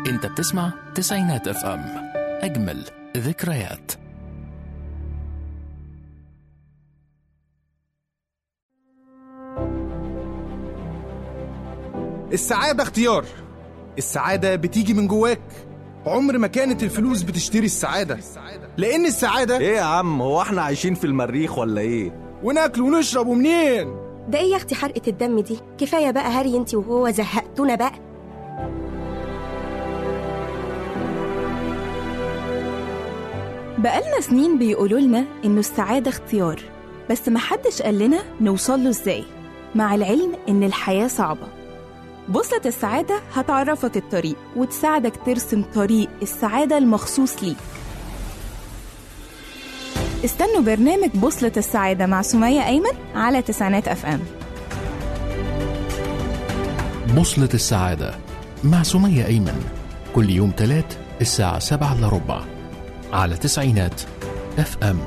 انت بتسمع تسعينات اف ام اجمل ذكريات السعادة اختيار السعادة بتيجي من جواك عمر ما كانت الفلوس بتشتري السعادة لأن السعادة ايه يا عم هو احنا عايشين في المريخ ولا ايه وناكل ونشرب ومنين ده ايه يا اختي حرقة الدم دي كفاية بقى هري انتي وهو زهقتونا بقى بقالنا سنين بيقولوا لنا إنه السعادة اختيار بس محدش قال لنا نوصل له إزاي مع العلم إن الحياة صعبة بوصلة السعادة هتعرفك الطريق وتساعدك ترسم طريق السعادة المخصوص ليك استنوا برنامج بوصلة السعادة مع سمية أيمن على تسعينات أف أم بوصلة السعادة مع سمية أيمن كل يوم تلات الساعة سبعة إلا ربع على تسعينات اف ام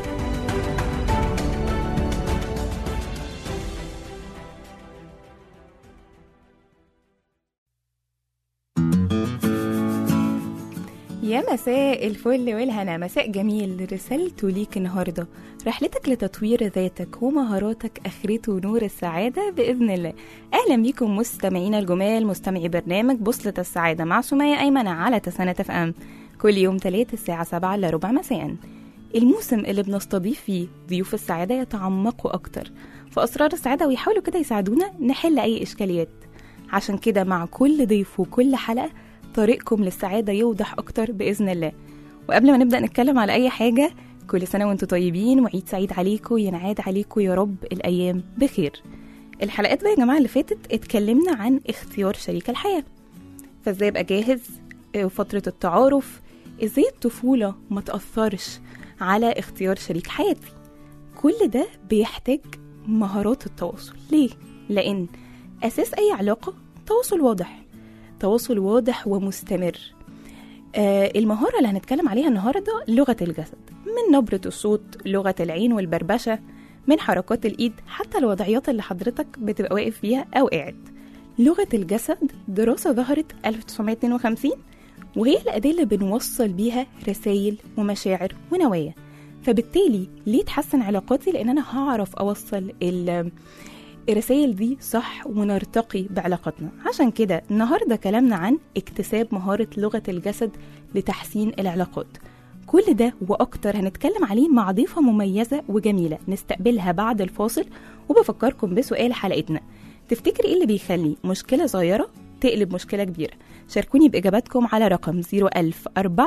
يا مساء الفل والهنا مساء جميل رسالته ليك النهاردة رحلتك لتطوير ذاتك ومهاراتك أخرته نور السعادة بإذن الله أهلا بيكم مستمعينا الجمال مستمعي برنامج بوصلة السعادة مع سمية أيمن على تسانة اف ام كل يوم تلات الساعة سبعة إلا ربع مساء الموسم اللي بنستضيف فيه ضيوف السعادة يتعمقوا أكتر في أسرار السعادة ويحاولوا كده يساعدونا نحل أي إشكاليات عشان كده مع كل ضيف وكل حلقة طريقكم للسعادة يوضح أكتر بإذن الله وقبل ما نبدأ نتكلم على أي حاجة كل سنة وانتم طيبين وعيد سعيد عليكم ينعاد عليكم يا رب الأيام بخير الحلقات بقى يا جماعة اللي فاتت اتكلمنا عن اختيار شريك الحياة فازاي ابقى جاهز اه، فترة التعارف ازاي الطفولة ما تأثرش على اختيار شريك حياتي كل ده بيحتاج مهارات التواصل ليه؟ لأن أساس أي علاقة تواصل واضح تواصل واضح ومستمر آه المهارة اللي هنتكلم عليها النهاردة لغة الجسد من نبرة الصوت لغة العين والبربشة من حركات الإيد حتى الوضعيات اللي حضرتك بتبقى واقف فيها أو قاعد لغة الجسد دراسة ظهرت 1952 وهي الأداة اللي بنوصل بيها رسائل ومشاعر ونوايا فبالتالي ليه تحسن علاقاتي لأن أنا هعرف أوصل ال- الرسائل دي صح ونرتقي بعلاقتنا عشان كده النهارده كلامنا عن اكتساب مهارة لغة الجسد لتحسين العلاقات كل ده وأكتر هنتكلم عليه مع ضيفة مميزة وجميلة نستقبلها بعد الفاصل وبفكركم بسؤال حلقتنا تفتكري ايه اللي بيخلي مشكلة صغيرة تقلب مشكلة كبيرة شاركوني بإجاباتكم على رقم 01000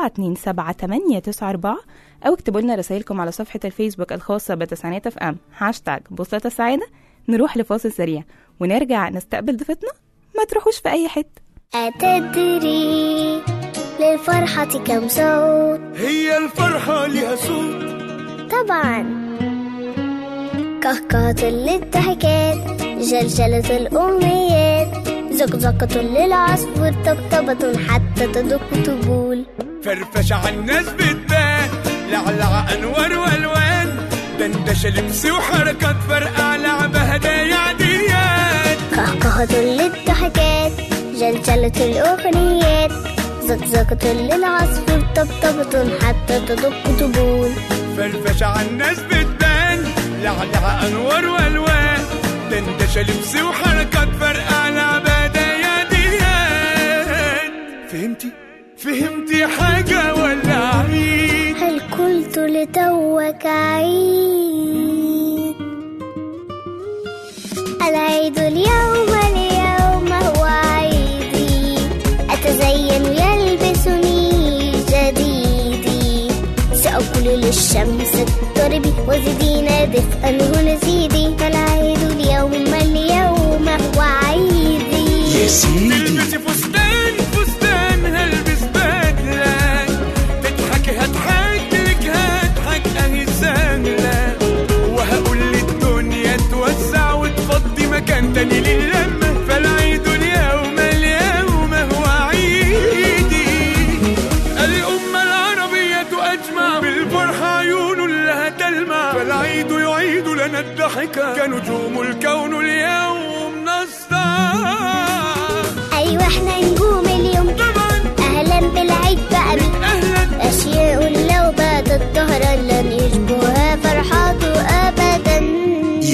427 أو اكتبوا لنا رسائلكم على صفحة الفيسبوك الخاصة بتسعينات اف ام هاشتاج بوصلة السعادة نروح لفاصل سريع ونرجع نستقبل ضيفتنا ما تروحوش في أي حتة أتدري للفرحة كم صوت هي الفرحة لها صوت طبعا كهكهة للضحكات جلجلة الأمنيات زقزقة للعصفور طبطبة حتى تدق طبول فرفشة على الناس بتبان لعلع أنوار وألوان دندشة لبس وحركات فرقع لعبة هدايا عاديات كهكهة للضحكات جلجلة الأغنيات زقزقة للعصفور طبطبة حتى تدق طبول فرفشة على الناس بتبان لعلع أنوار وألوان دندشة لبس وحركات فرقع لعبة هدايا عاديات فهمتي؟ فهمتي حاجة ولا عيد؟ هل قلت لتوك عيد العيد اليوم اليوم هو عيدي أتزين يلبسني جديدي سأقول للشمس اضطربي وزدينا دفئا هنا زيدي العيد اليوم اليوم هو عيدي تلبسي فستان فستان هلبس بدلة تضحكي هضحك لك هضحك اهي سهلة وهقول للدنيا توسع وتفضي مكان تاني للمة فالعيد اليوم اليوم هو عيدي الأمة العربية أجمع بالفرحة عيون لها تلمع فالعيد يعيد لنا الضحكة كنجوم الكون اليوم نسطع أيوة احنا نجوم اليوم طبعا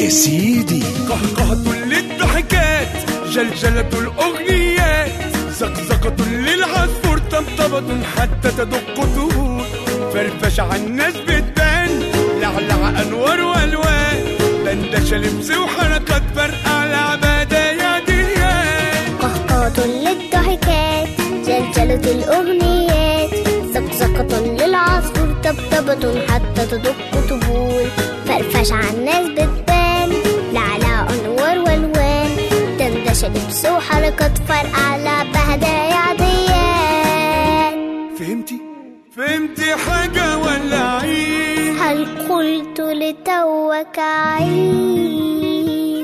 يا سيدي قهقهة للضحكات جلجلة الأغنيات زقزقة للعصفور طبطبة حتى تدق طهور فرفش على الناس بتبان لعلع أنوار وألوان دندشة لبس وحركات فرقع لعبادة يا ديان قهقهة للضحكات جلجلة الأغنيات زقزقة للعصفور طبطبة حتى تدق طبول فرفش على الناس بتبان لعلى أنوار والوان دندشة لبس وحركات فرقع لعبة هدايا عاديان فهمتي؟ فهمتي حاجة ولا عيد؟ هل قلت لتوك عيد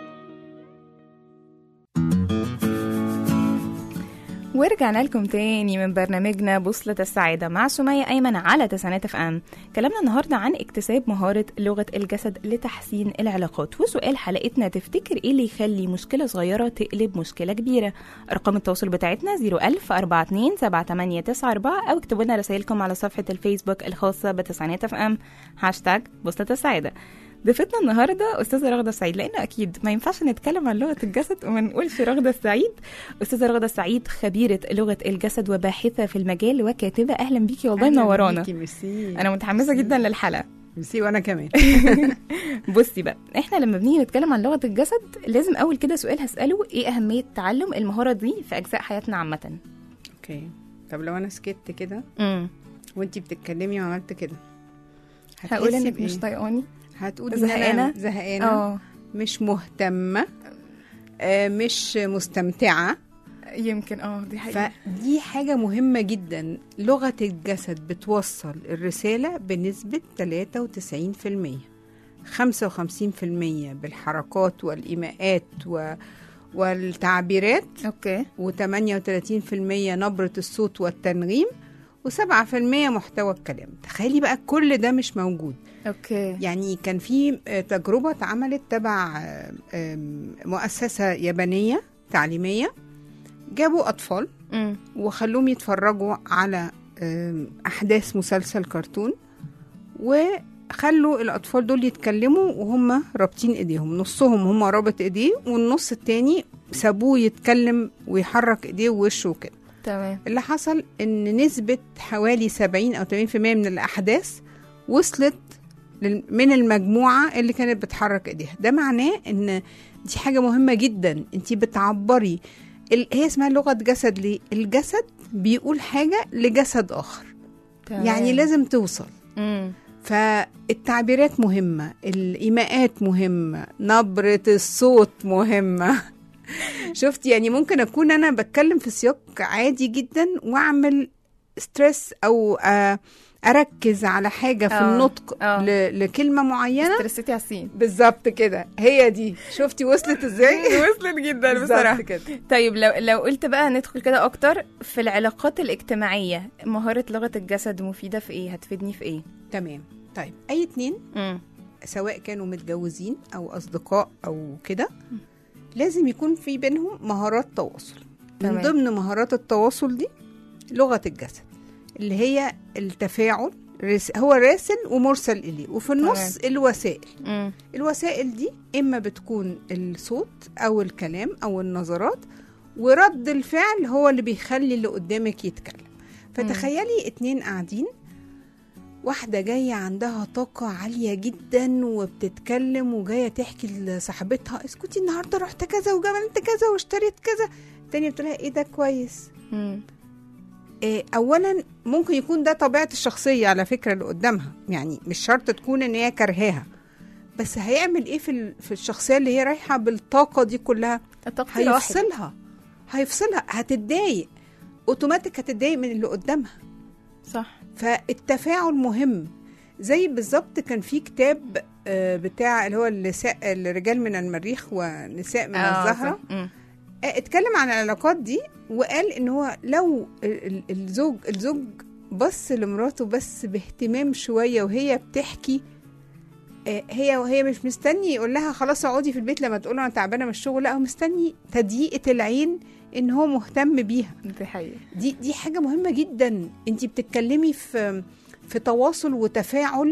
ورجعنا لكم تاني من برنامجنا بوصلة السعادة مع سمية أيمن على تسعينات اف ام كلامنا النهاردة عن اكتساب مهارة لغة الجسد لتحسين العلاقات وسؤال حلقتنا تفتكر ايه اللي يخلي مشكلة صغيرة تقلب مشكلة كبيرة أرقام التواصل بتاعتنا 01000 42 7894 أو اكتبوا لنا رسائلكم على صفحة الفيسبوك الخاصة بتسعينات اف ام هاشتاج بوصلة السعادة ضيفتنا النهارده استاذه رغده السعيد لانه اكيد ما ينفعش نتكلم عن لغه الجسد وما نقولش رغده السعيد استاذه رغده السعيد خبيره لغه الجسد وباحثه في المجال وكاتبه اهلا بيكي والله أهلاً منورانا بيكي، ميرسي انا متحمسه جدا للحلقه ميرسي وانا كمان بصي بقى احنا لما بنيجي نتكلم عن لغه الجسد لازم اول كده سؤال هساله ايه اهميه تعلم المهاره دي في اجزاء حياتنا عامه اوكي طب لو انا سكت كده امم وانتي بتتكلمي وعملت كده هقول هتحسي انك بإيه؟ مش طايقاني هتقولي إن زهقانة؟ أنا زهقانه اه مش مهتمه آه مش مستمتعه يمكن اه دي حقيقه فدي حاجة مهمة جدا لغة الجسد بتوصل الرسالة بنسبة 93% 55% بالحركات والإيماءات و والتعبيرات اوكي و38% نبرة الصوت والتنغيم و7% محتوى الكلام تخيلي بقى كل ده مش موجود اوكي يعني كان في آه، تجربة اتعملت تبع آه، آم، مؤسسة يابانية تعليمية جابوا أطفال امم وخلوهم يتفرجوا على آم، أحداث مسلسل كرتون وخلوا الأطفال دول يتكلموا وهم رابطين إيديهم نصهم هم رابط إيديه والنص التاني سابوه يتكلم ويحرك إيديه ووشه وكده تمام اللي حصل إن نسبة حوالي 70 أو 80% من الأحداث وصلت لل- من المجموعة اللي كانت بتحرك إيديها ده معناه إن دي حاجة مهمة جدا انت بتعبري ال- هي اسمها لغة جسد ليه الجسد بيقول حاجة لجسد آخر تمام. يعني لازم توصل امم فالتعبيرات مهمة الإيماءات مهمة نبرة الصوت مهمة شفت يعني ممكن أكون أنا بتكلم في سياق عادي جدا وأعمل ستريس أو آه، أركز على حاجة في آه، النطق آه. ل- لكلمة معينة استرسيتي على السين بالظبط كده هي دي شفتي وصلت ازاي وصلت جدا بالظبط بصراحه كده طيب لو لو قلت بقى ندخل كده اكتر في العلاقات الاجتماعيه مهاره لغه الجسد مفيده في ايه هتفيدني في ايه تمام طيب اي اتنين امم سواء كانوا متجوزين او اصدقاء او كده لازم يكون في بينهم مهارات تواصل من تمام. ضمن مهارات التواصل دي لغة الجسد اللي هي التفاعل رس- هو راسل ومرسل إليه وفي النص الوسائل امم الوسائل دي إما بتكون الصوت أو الكلام أو النظرات ورد الفعل هو اللي بيخلي اللي قدامك يتكلم فتخيلي اتنين قاعدين واحدة جاية عندها طاقة عالية جدا وبتتكلم وجاية تحكي لصاحبتها اسكتي النهاردة رحت كذا وجملت كذا واشتريت كذا التانية بتقولها ايه ده كويس امم إيه اولا ممكن يكون ده طبيعة الشخصية على فكرة اللي قدامها يعني مش شرط تكون ان هي كرهاها بس هيعمل ايه في ال- في الشخصية اللي هي رايحة بالطاقة دي كلها الطاقه الواحد هيفصلها هيفصلها هتتضايق اوتوماتيك هتتضايق من اللي قدامها صح فالتفاعل مهم زي بالظبط كان في كتاب آه، بتاع اللي هو النساء الرجال من المريخ ونساء من آه، الزهرة صح. مم. آه، اتكلم عن العلاقات دي وقال ان هو لو ال- ال- الزوج الزوج بص لمراته بس باهتمام شويه وهي بتحكي آه، هي وهي مش مستني يقول لها خلاص اقعدي في البيت لما تقول له انا تعبانه من الشغل لا هو مستني تضييقه العين ان هو مهتم بيها دي حقيقه دي دي حاجه مهمه جدا انت بتتكلمي في في تواصل وتفاعل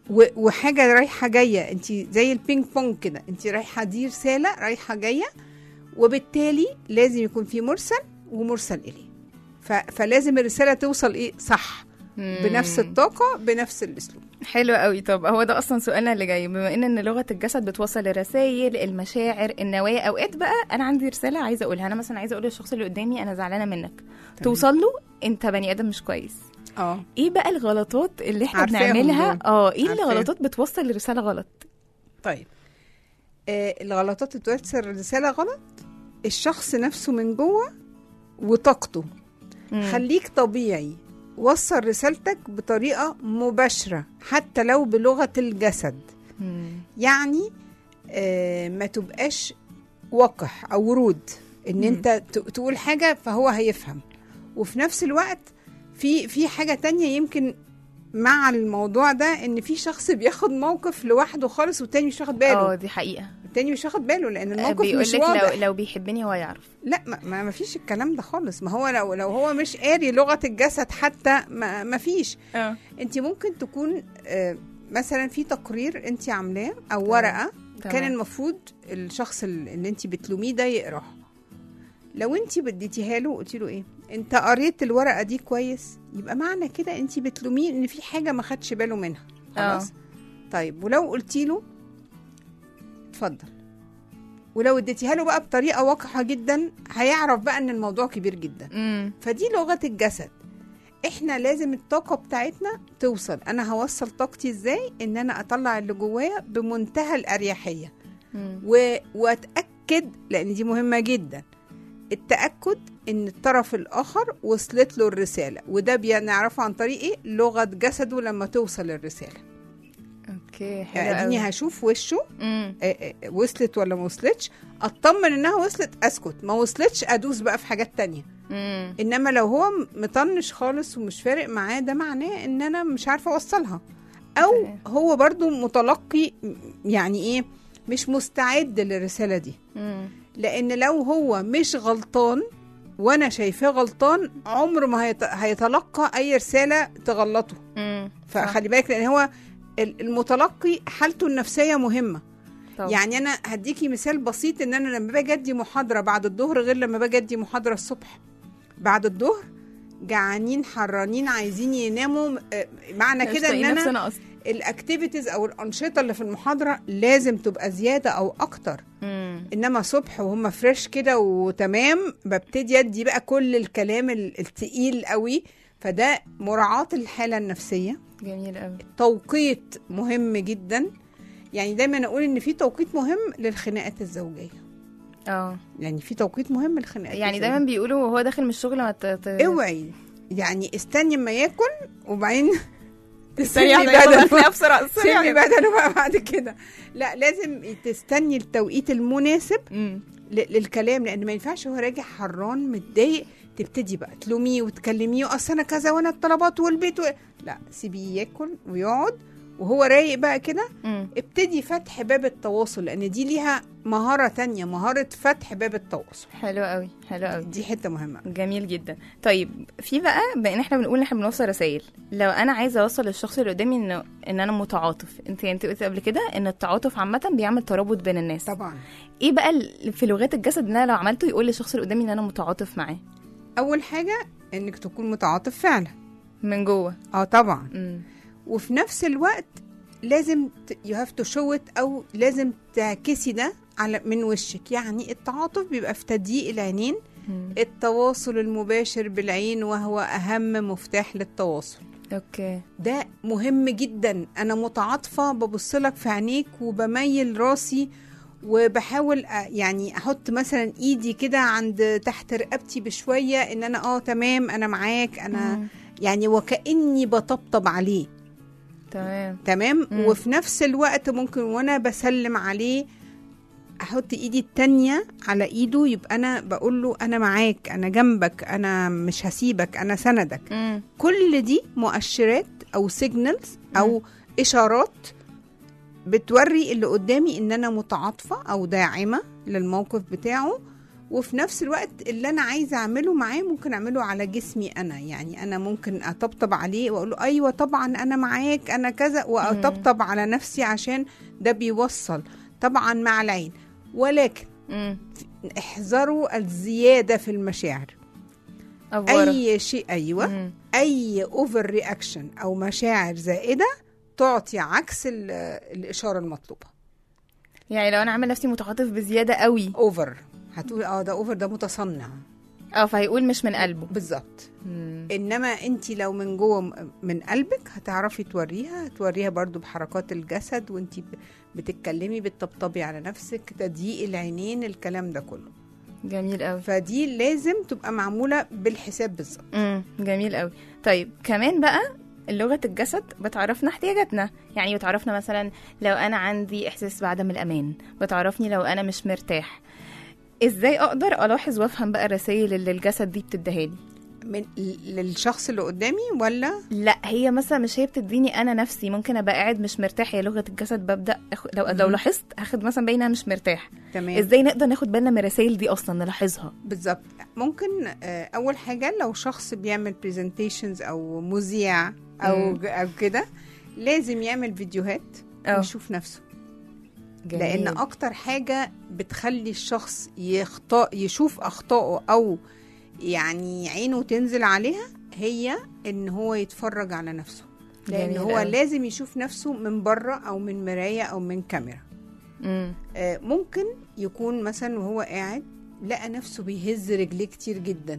و- وحاجه رايحه جايه انت زي البينج بونج كده انت رايحه دي رساله رايحه جايه وبالتالي لازم يكون في مرسل ومرسل اليه ف... فلازم الرساله توصل ايه صح بنفس الطاقه بنفس الاسلوب حلو قوي طب هو ده اصلا سؤالنا اللي جاي بما ان ان لغه الجسد بتوصل الرسائل المشاعر النوايا اوقات بقى انا عندي رساله عايزه اقولها انا مثلا عايزه اقول للشخص اللي قدامي انا زعلانه منك توصل له انت بني ادم مش كويس اه ايه بقى الغلطات اللي احنا عارفاهم بنعملها دول. اه ايه عارفاهم. الغلطات بتوصل الرساله غلط طيب آه الغلطات اللي بتوصل الرساله غلط الشخص نفسه من جوه وطاقته مم. خليك طبيعي وصل رسالتك بطريقه مباشره حتى لو بلغه الجسد مم. يعني آه ما تبقاش وقح او رود ان انت ت- تقول حاجه فهو هيفهم وفي نفس الوقت في في حاجه تانية يمكن مع الموضوع ده ان في شخص بياخد موقف لوحده خالص والتاني مش واخد اه باله دي حقيقه التاني مش واخد باله لان الموقف بيقول مش لك واضح لو لو بيحبني هو يعرف لا ما, ما ما فيش الكلام ده خالص ما هو لو لو هو مش قاري لغه الجسد حتى ما, ما فيش اه انت ممكن تكون آه، مثلا في تقرير انت عاملاه او ورقه كان تمام. المفروض الشخص ال- اللي انت بتلوميه ده يقراه لو انت بديتيها له قلتي له ايه انت قريت الورقه دي كويس يبقى معنى كده انت بتلوميه ان في حاجه ما خدش باله منها خلاص اه. طيب ولو قلتي له اتفضل ولو اديتيها له بقى بطريقه وقحه جدا هيعرف بقى ان الموضوع كبير جدا امم فدي لغه الجسد احنا لازم الطاقه بتاعتنا توصل انا هوصل طاقتي ازاي ان انا اطلع اللي جوايا بمنتهى الاريحيه و... واتاكد لان دي مهمه جدا التاكد ان الطرف الاخر وصلت له الرساله وده بنعرفه عن طريق ايه لغه جسده لما توصل الرساله اوكي حلو يعني اديني قوي هشوف وشه امم آه، آه، وصلت ولا ما وصلتش اطمن انها وصلت اسكت ما وصلتش ادوس بقى في حاجات تانية امم انما لو هو مطنش خالص ومش فارق معاه ده معناه ان انا مش عارفه اوصلها او تمام. هو برضو متلقي م- يعني ايه مش مستعد للرساله دي امم لان لو هو مش غلطان وانا شايفاه غلطان عمره ما هيت- هيتلقى اي رساله تغلطه امم فخلي بالك لان هو ال- المتلقي حالته النفسيه مهمه طبعا. يعني انا هديكي مثال بسيط ان انا لما باجي ادي محاضره بعد الظهر غير لما باجي ادي محاضره الصبح بعد الظهر جعانين حرانين عايزين يناموا آه، معنى مش كده ان طايقين انا نفسنا اصلا الاكتيفيتيز او الانشطه اللي في المحاضره لازم تبقى زياده او اكتر امم انما صبح وهم فريش كده وتمام ببتدي ادي بقى كل الكلام ال- التقيل قوي فده مراعاه الحاله النفسيه جميل قوي توقيت مهم جدا يعني دايما اقول ان في توقيت مهم للخناقات الزوجيه اه يعني في توقيت مهم للخناقات يعني الزوجية. دايما بيقولوا وهو داخل من الشغل ما ت... ت... اوعي يعني استني اما ياكل وبعدين سريع تسيبي بدنه بسرعه سريع سيبي بدنه بقى بعد كده لا لازم تستني التوقيت المناسب امم ل- للكلام لان ما ينفعش هو راجع حران متضايق تبتدي بقى تلوميه وتكلميه اصل انا كذا وانا الطلبات والبيت و... لا سيبيه ياكل ويقعد وهو رايق بقى كده امم ابتدي فتح باب التواصل لان دي ليها مهارة تانية مهارة فتح باب التواصل حلو قوي حلو قوي دي حتة مهمة جميل جدا طيب في بقى بان احنا بنقول ان احنا بنوصل رسائل لو انا عايزه اوصل للشخص اللي قدامي انه ان انا متعاطف انت انت قلت قبل كده ان التعاطف عامه بيعمل ترابط بين الناس طبعا ايه بقى ال- في لغات الجسد ان انا لو عملته يقول للشخص اللي قدامي ان انا متعاطف معاه اول حاجة انك تكون متعاطف فعلا من جوه اه طبعا امم وفي نفس الوقت لازم يو هاف تو شو او لازم تعكسي ده على من وشك يعني التعاطف بيبقى في تضييق العينين التواصل المباشر بالعين وهو اهم مفتاح للتواصل اوكي ده مهم جدا انا متعاطفه ببص لك في عينيك وبميل راسي وبحاول أ- يعني احط مثلا ايدي كده عند تحت رقبتي بشويه ان انا اه تمام انا معاك انا مم. يعني وكاني بطبطب عليه تمام تمام مم. وفي نفس الوقت ممكن وانا بسلم عليه احط ايدي التانية على ايده يبقى انا بقول له انا معاك انا جنبك انا مش هسيبك انا سندك امم كل دي مؤشرات او سيجنالز او اشارات بتوري اللي قدامي ان انا متعاطفه او داعمه للموقف بتاعه وفي نفس الوقت اللي انا عايزه اعمله معاه ممكن اعمله على جسمي انا يعني انا ممكن اطبطب عليه واقول له ايوه طبعا انا معاك انا كذا واطبطب على نفسي عشان ده بيوصل طبعا مع العين ولكن مم. احذروا الزياده في المشاعر أفورة. اي شيء ايوه مم. اي اوفر رياكشن او مشاعر زائده تعطي عكس ال- الاشاره المطلوبه يعني لو انا عامل نفسي متعاطف بزياده قوي اوفر هتقول اه ده اوفر ده متصنع اه فهيقول مش من قلبه بالظبط مم. انما انت لو من جوه م- من قلبك هتعرفي توريها توريها برضو بحركات الجسد وانت ب- بتتكلمي بتطبطبي على نفسك تضييق العينين الكلام ده كله جميل قوي فدي لازم تبقى معموله بالحساب بالظبط امم جميل قوي طيب كمان بقى لغة الجسد بتعرفنا احتياجاتنا يعني بتعرفنا مثلا لو أنا عندي إحساس بعدم الأمان بتعرفني لو أنا مش مرتاح إزاي أقدر ألاحظ وأفهم بقى الرسائل اللي الجسد دي بتديها لي من للشخص اللي قدامي ولا لا هي مثلا مش هي بتديني أنا نفسي ممكن أبقى قاعد مش مرتاح هي لغة الجسد ببدأ أخ... لو لو لاحظت هاخد مثلا باين أنا مش مرتاح تمام إزاي نقدر ناخد بالنا من الرسائل دي أصلا نلاحظها بالظبط ممكن آه، اول حاجه لو شخص بيعمل برزنتيشنز او مذيع او مم. او كده لازم يعمل فيديوهات أه. ويشوف نفسه لان اكتر حاجه بتخلي الشخص يخطأ يشوف اخطائه او يعني عينه تنزل عليها هي ان هو يتفرج على نفسه لان جميل هو أوي. لازم يشوف نفسه من بره او من مرايه او من كاميرا مم. آه، ممكن يكون مثلا وهو قاعد لقى نفسه بيهز رجليه كتير جدا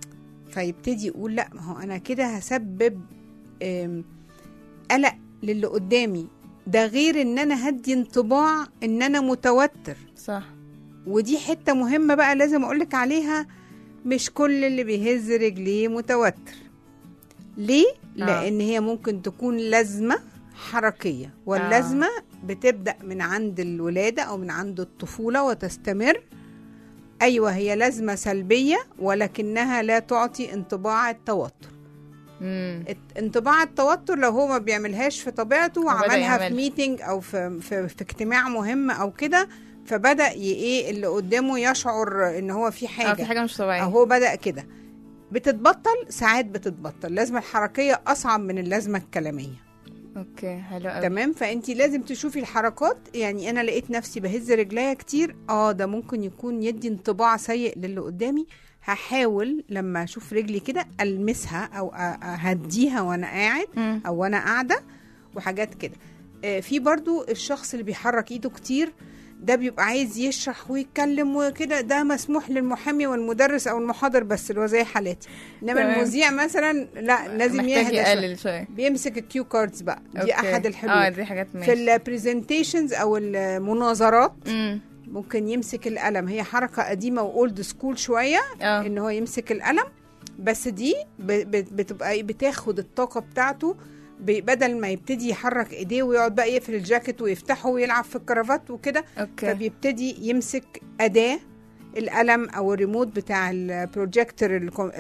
فيبتدي يقول لا ما هو انا كده هسبب آم، قلق للي قدامي ده غير ان انا هدي انطباع ان انا متوتر صح ودي حتة مهمة بقى لازم اقولك عليها مش كل اللي بيهز رجليه متوتر ليه؟ آه. لان هي ممكن تكون لازمة حركية واللازمة بتبدأ من عند الولادة او من عند الطفولة وتستمر ايوه هي لازمة سلبية ولكنها لا تعطي انطباع التوتر مم. الت- انطباع التوتر لو هو ما بيعملهاش في طبيعته وبدأ وعملها في يعملها. ميتنج او في, في, في اجتماع مهم او كده فبدا ي- ايه اللي قدامه يشعر ان هو في اه حاجه في حاجة مش طبيعية او هو بدا كده بتتبطل ساعات بتتبطل اللازمه الحركيه اصعب من اللازمه الكلاميه اوكي حلو قوي تمام فانت لازم تشوفي الحركات يعني انا لقيت نفسي بهز رجليا كتير اه ده ممكن يكون يدي انطباع سيء للي قدامي هحاول لما اشوف رجلي كده المسها او أ- اهديها وانا قاعد مم. او وانا قاعده وحاجات كده آه، في برضو الشخص اللي بيحرك ايده كتير ده بيبقى عايز يشرح ويتكلم وكده ده مسموح للمحامي والمدرس او المحاضر بس اللي هو زي حالاتي انما تمام. المذيع مثلا لا لازم محتاج يهدى شوية. يقلل شوية بيمسك الكيو كاردز بقى دي أوكي. احد الحلول اه دي حاجات ماشي في البرزنتيشنز او المناظرات مم. ممكن يمسك القلم هي حركه قديمه واولد سكول شويه اه ان هو يمسك القلم بس دي ب- ب- بتبقى إيه؟ بتاخد الطاقه بتاعته ب- بدل ما يبتدي يحرك ايديه ويقعد بقى يقفل الجاكيت ويفتحه ويلعب في الكرافات وكده اوكي فبيبتدي يمسك اداه القلم او الريموت بتاع البروجيكتور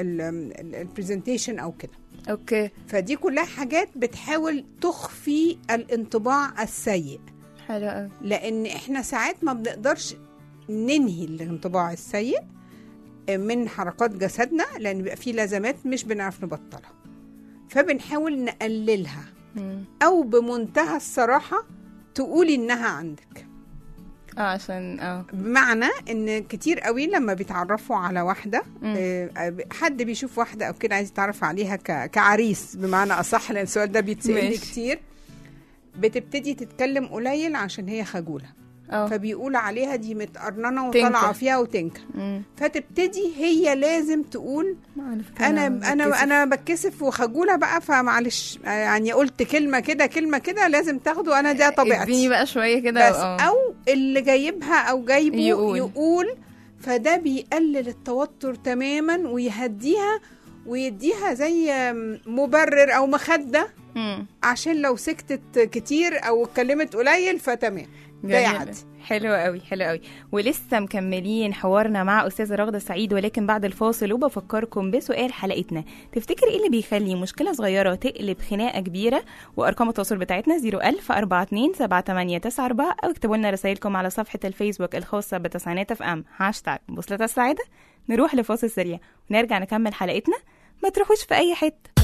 البرزنتيشن او كده اوكي فدي كلها حاجات بتحاول تخفي الانطباع السيء حلو قوي لان احنا ساعات ما بنقدرش ننهي الانطباع السيء من حركات جسدنا لان بيبقى في لازمات مش بنعرف نبطلها فبنحاول نقللها مم. او بمنتهى الصراحه تقولي انها عندك اه عشان اه بمعنى ان كتير قوي لما بيتعرفوا على واحده مم. آه، حد بيشوف واحده او كده عايز يتعرف عليها ك- كعريس بمعنى اصح لان السؤال ده بيتسالني ماشي. كتير بتبتدي تتكلم قليل عشان هي خجوله اه فبيقول عليها دي متقرننه تنكر. وطالعه فيها وتنكر مم. فتبتدي هي لازم تقول ما على فكرة انا بتكسف. انا انا بتكسف وخجوله بقى فمعلش آه، يعني قلت كلمه كده كلمه كده لازم تاخده انا ده اديني طبيعتي بقى شوية كده بس اه. او اللي جايبها او جايبه يقول. يقول, يقول فده بيقلل التوتر تماما ويهديها ويديها زي مبرر او مخده مم. عشان لو سكتت كتير او اتكلمت قليل فتمام ده جميل. يعدي حلو قوي حلو قوي ولسه مكملين حوارنا مع استاذه رغده سعيد ولكن بعد الفاصل وبفكركم بسؤال حلقتنا تفتكر ايه اللي بيخلي مشكله صغيره تقلب خناقه كبيره وارقام التواصل بتاعتنا 01000 42 7894 او اكتبوا لنا رسائلكم على صفحه الفيسبوك الخاصه بتسعينات اف ام هاشتاج بوصله السعاده نروح لفاصل سريع ونرجع نكمل حلقتنا ما تروحوش في اي حته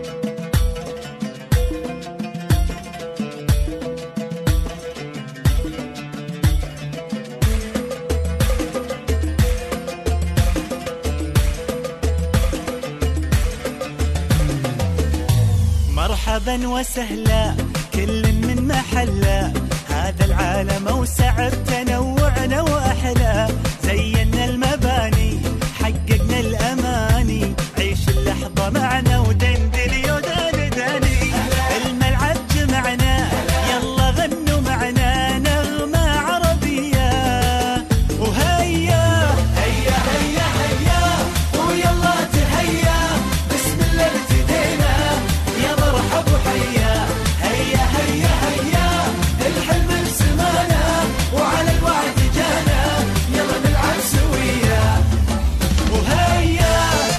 مرحبا وسهلا كل من محلة هذا العالم اوسع بتنوعنا واحلى زينا المباني حققنا الاماني عيش اللحظه معنا ودندن يودان داني الملعب جمعنا يلا غنوا معنا نغمه عربيه وهيا هيا هيا هيا ويلا تهيا بسم الله ابتدينا يا مرحب وحيا هيا هيا هيا الحلم بسمانا وعلى الوعد جانا يلا نلعب سويا وهيا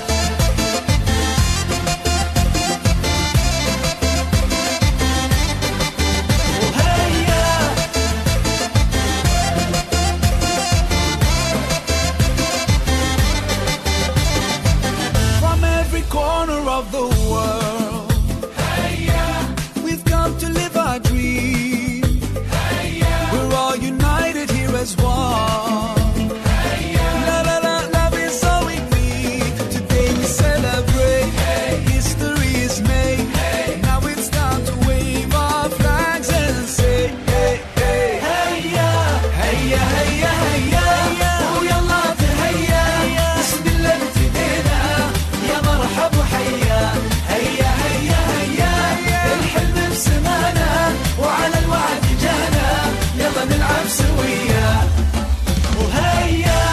وهيا from every corner of the world. We've come to live our dream. We're all united here as one. La la la, love is all we need. Today we celebrate. History is made. Now it's time to wave our flags and say, hey, hey, hey, yeah, hey, yeah, hey, yeah, hey, yeah. ويلا تهيا بسم الله ابتدينا يا مرحب وحيا هيا هيا هيا الحلم بسمانا وعلى الوعد جانا يلا نلعب سويا وهيا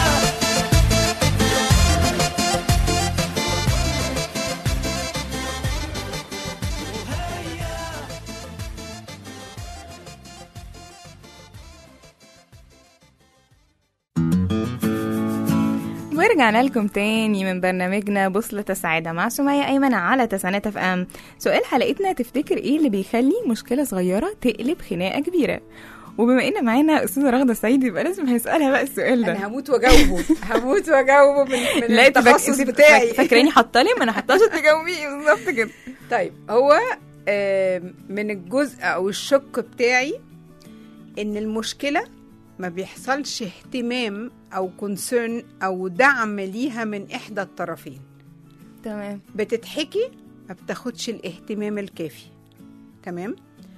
ورجعنا لكم تاني من برنامجنا بوصلة السعادة مع سمية أيمن على تسعينات اف ام سؤال حلقتنا تفتكر ايه اللي بيخلي مشكلة صغيرة تقلب خناقة كبيرة وبما ان معانا استاذة رغدة سعيد يبقى لازم هنسألها بقى السؤال ده انا هموت واجاوبه هموت واجاوبه من, من لا انت فاك- التخصص انت بتاعي فاك- فاكراني حاطه لي ما انا حاطه عشان تجاوبيه بالظبط كده طيب هو آم، من الجزء او الشق بتاعي ان المشكله ما بيحصلش اهتمام او كونسيرن او دعم ليها من احدى الطرفين تمام بتتحكي ما بتاخدش الاهتمام الكافي تمام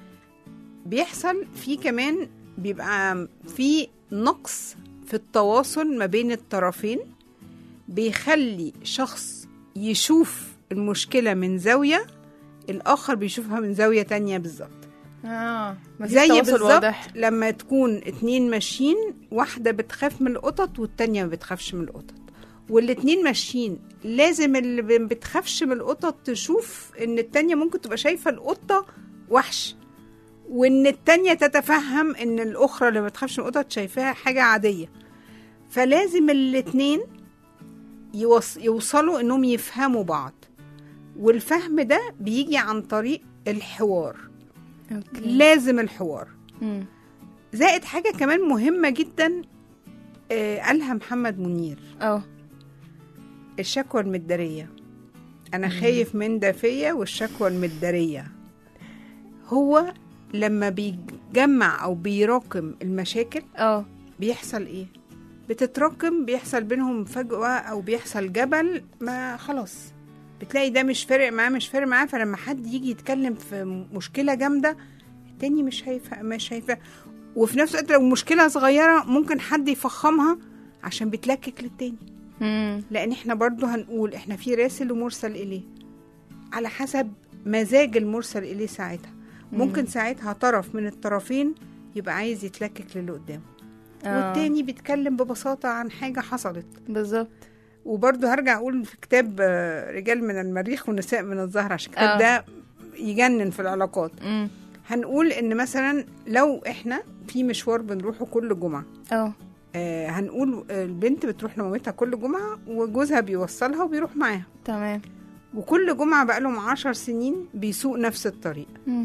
بيحصل في كمان بيبقى في نقص في التواصل ما بين الطرفين بيخلي شخص يشوف المشكلة من زاوية الآخر بيشوفها من زاوية تانية بالظبط اه مفيش زي تواصل بالظبط واضح لما تكون اتنين ماشيين واحدة بتخاف من القطط والتانية ما بتخافش من القطط والاتنين ماشيين لازم اللي ب- بتخافش من القطط تشوف ان التانية ممكن تبقى شايفة القطة وحش وان التانية تتفهم ان الاخرى اللي ما بتخافش من القطط شايفاها حاجة عادية فلازم الاتنين يوص... يوصلوا انهم يفهموا بعض والفهم ده بيجي عن طريق الحوار اوكي لازم الحوار مم. زائد حاجة كمان مهمة جدا آه، قالها محمد منير اه الشكوى المدارية أنا خايف من ده فيا والشكوى المدارية هو لما بيجمع أو بيراكم المشاكل اه بيحصل إيه؟ بتتراكم بيحصل بينهم فجوة أو بيحصل جبل ما خلاص بتلاقي ده مش فارق معاه مش فارق معاه فلما حد يجي يتكلم في مشكلة جامدة التاني مش هيفهم مش هيفهم وفي نفس الوقت لو مشكلة صغيرة ممكن حد يفخمها عشان بتلكك للتاني مم. لان احنا برضو هنقول احنا في راسل ومرسل اليه على حسب مزاج المرسل اليه ساعتها ممكن ساعتها طرف من الطرفين يبقى عايز يتلكك للي قدامه آه. والتاني بيتكلم ببساطة عن حاجة حصلت بالظبط وبرضه هرجع أقول في كتاب آه، رجال من المريخ ونساء من الزهر عشان الكتاب آه. ده يجنن في العلاقات مم. هنقول ان مثلا لو احنا في مشوار بنروحه كل جمعه اه آه هنقول البنت بتروح لمامتها كل جمعه وجوزها بيوصلها وبيروح معاها تمام وكل جمعه بقالهم عشر سنين بيسوق نفس الطريق مم.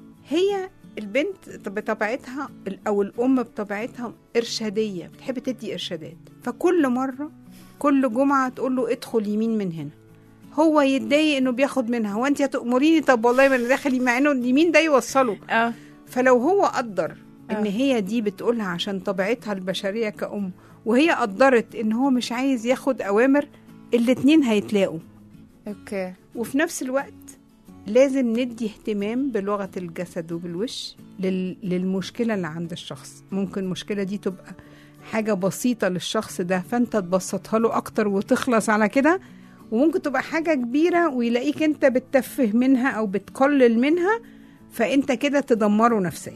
هي البنت بطبيعتها او الام بطبيعتها ارشاديه بتحب تدي ارشادات فكل مره كل جمعه تقول له ادخل يمين من هنا هو يتضايق انه بياخد منها هو انت هتأمريني طب والله ما انا داخل مع انه اليمين ده يوصله اه فلو هو قدر ان آه. هي دي بتقولها عشان طبيعتها البشريه كأم وهي قدرت ان هو مش عايز ياخد اوامر الاتنين هيتلاقوا اوكي وفي نفس الوقت لازم ندي اهتمام بلغة الجسد وبالوش لل... للمشكلة اللي عند الشخص ممكن المشكلة دي تبقى حاجة بسيطة للشخص ده فانت تبسطها له اكتر وتخلص على كده وممكن تبقى حاجة كبيرة ويلاقيك انت بتتفه منها او بتقلل منها فانت كده تدمره نفسيا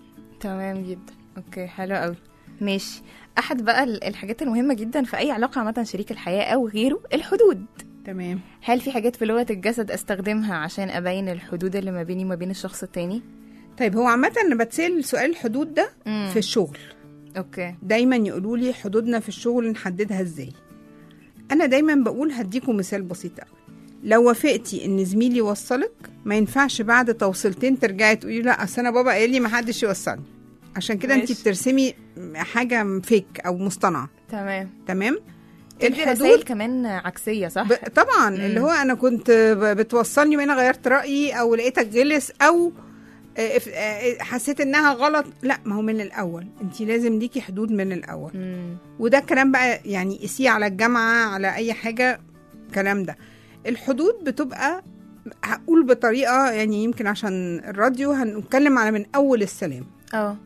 تمام جدا اوكي حلو قوي ماشي احد بقى ال- الحاجات المهمه جدا في اي علاقه عامه شريك الحياه او غيره الحدود تمام هل في حاجات في لغه الجسد استخدمها عشان ابين الحدود اللي ما بيني وما بين الشخص التاني طيب هو عامة انا بتسأل سؤال الحدود ده مم. في الشغل اوكي دايما يقولوا لي حدودنا في الشغل نحددها ازاي انا دايما بقول هديكم مثال بسيط قوي لو وافقتي ان زميلي يوصلك ما ينفعش بعد توصيلتين ترجعي تقولي لا اصل انا بابا قال لي ما حدش يوصلني عشان كده انت ماشي. بترسمي حاجه فيك او مصطنعه تمام تمام تدي رسائل كمان عكسيه صح ب... طبعا اللي هو انا كنت ب- بتوصلني وانا غيرت رايي او لقيتك غلس او آه، اف- آه، حسيت انها غلط لا ما هو من الاول انت لازم ليكي حدود من الاول مم. وده الكلام بقى يعني قسيه على الجامعه على اي حاجه الكلام ده الحدود بتبقى هقول بطريقه يعني يمكن عشان الراديو هنتكلم على من اول السلام اه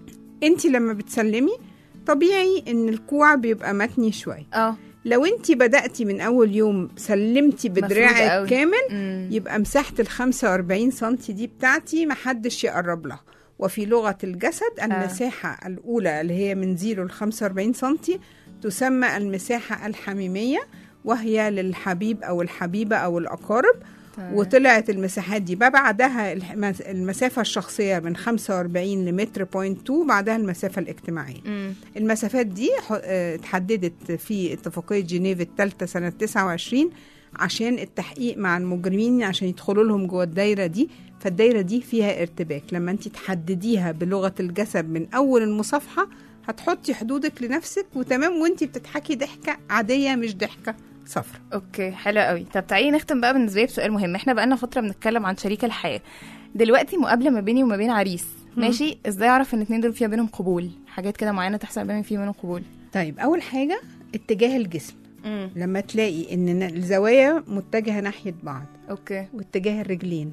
انت لما بتسلمي طبيعي ان الكوع بيبقى متني شويه اه لو انت بدأتي من اول يوم سلمتي مفروض بدراعك قوي. كامل مم. يبقى مساحة ال 45 سنتي دي بتاعتي محدش يقرب لها وفي لغة الجسد المساحة الأولى اللي هي من 0 ل 45 سنتي تسمى المساحة الحميمية وهي للحبيب أو الحبيبة أو الأقارب تمام. وطلعت المساحات دي بقى بعدها الح- المسافة الشخصية من 45 لمتر بوينت 2 بعدها المسافة الاجتماعية مم. المسافات دي ح- اه، اتحددت في اتفاقية جنيف الثالثة سنة 29 عشان التحقيق مع المجرمين عشان يدخلوا لهم جوه الدايرة دي فالدايرة دي فيها ارتباك لما انت تحدديها بلغة الجسد من أول المصافحة هتحطي حدودك لنفسك وتمام وانت بتضحكي ضحكة عادية مش ضحكة صفرة اوكي حلو قوي طب تعالي نختم بقى بالنسبه لي بسؤال مهم احنا بقالنا فتره بنتكلم عن شريك الحياه دلوقتي مقابله ما بيني وما بين عريس ماشي ازاي اعرف ان الاثنين دول فيها بينهم قبول حاجات كده معينه تحصل بينهم في بينهم قبول طيب أول حاجة اتجاه الجسم امم لما تلاقي ان الزوايا متجهة ناحية بعض اوكي واتجاه الرجلين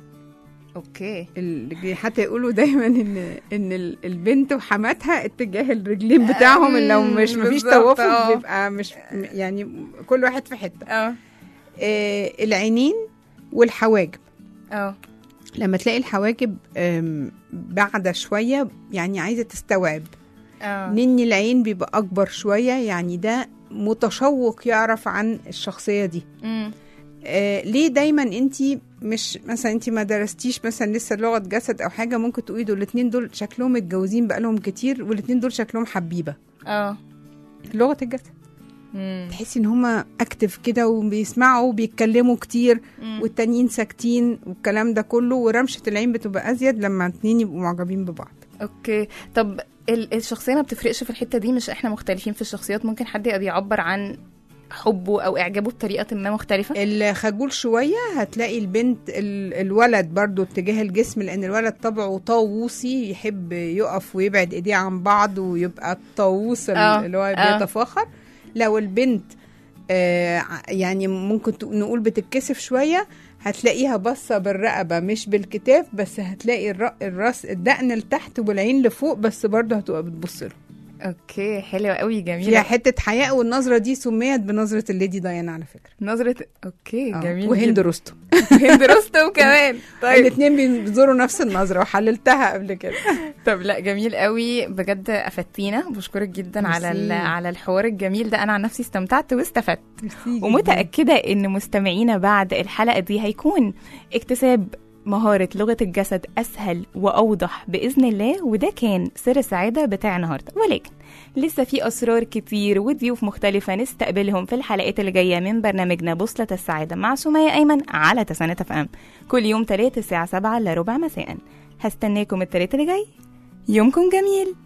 اوكي ال- حتى يقولوا دايما ان ان ال- البنت وحماتها اتجاه الرجلين بتاعهم لو مش مفيش بالظبط، توافق اه. بيبقى مش يعني كل واحد في حته اه آه العينين والحواجب اه لما تلاقي الحواجب آم، بعدة شوية يعني عايزة تستوعب اه نني العين بيبقى أكبر شوية يعني ده متشوق يعرف عن الشخصية دي امم آه ليه دايما انت مش مثلا انت ما درستيش مثلا لسه لغه جسد او حاجه ممكن تقولي دول الاثنين دول شكلهم متجوزين بقالهم كتير والاثنين دول شكلهم حبيبه اه لغه الجسد امم تحسي ان هما اكتف كده وبيسمعوا وبيتكلموا كتير مم. والتانيين ساكتين والكلام ده كله ورمشه العين بتبقى ازيد لما اتنين يبقوا معجبين ببعض اوكي طب ال- الشخصيه ما بتفرقش في الحته دي مش احنا مختلفين في الشخصيات ممكن حد يبقى بيعبر عن حبه او اعجابه بطريقه ما مختلفه الخجول شوية هتلاقي البنت ال- الولد برضو اتجاه الجسم لأن الولد طبعه طاووسي يحب يقف ويبعد ايديه عن بعض ويبقى الطاووس ال- اه، اللي هو اه. بيتفاخر لو البنت آه ع- يعني ممكن تق- نقول بتتكسف شوية هتلاقيها باصة بالرقبة مش بالكتاف بس هتلاقي الر- الراس الدقن لتحت والعين لفوق بس برضه هتبقى بتبص له اوكي حلوه قوي فيها جميله حتة حياء والنظرة دي سميت بنظرة الليدي ديانا على فكرة نظره اوكي آه، جميل وهند جدا. رستم هند رستم كمان طيب الاثنين بيزوروا نفس النظرة وحللتها قبل كده طب لا جميل قوي بجد افدتينا بشكرك جدا على ال- ميرسي. على الحوار الجميل ده انا عن نفسي استمتعت واستفدت ميرسي جداً. ومتاكده ان مستمعينا بعد الحلقه دي هيكون اكتساب مهارة لغة الجسد أسهل وأوضح بإذن الله وده كان سر السعادة بتاع النهاردة ولكن لسه في أسرار كتير وضيوف مختلفة نستقبلهم في الحلقات اللي جاية من برنامجنا بوصلة السعادة مع سمية أيمن على تسانة اف ام كل يوم تلات الساعة سبعة إلا ربع مساء هستناكم التلات اللي جاي يومكم جميل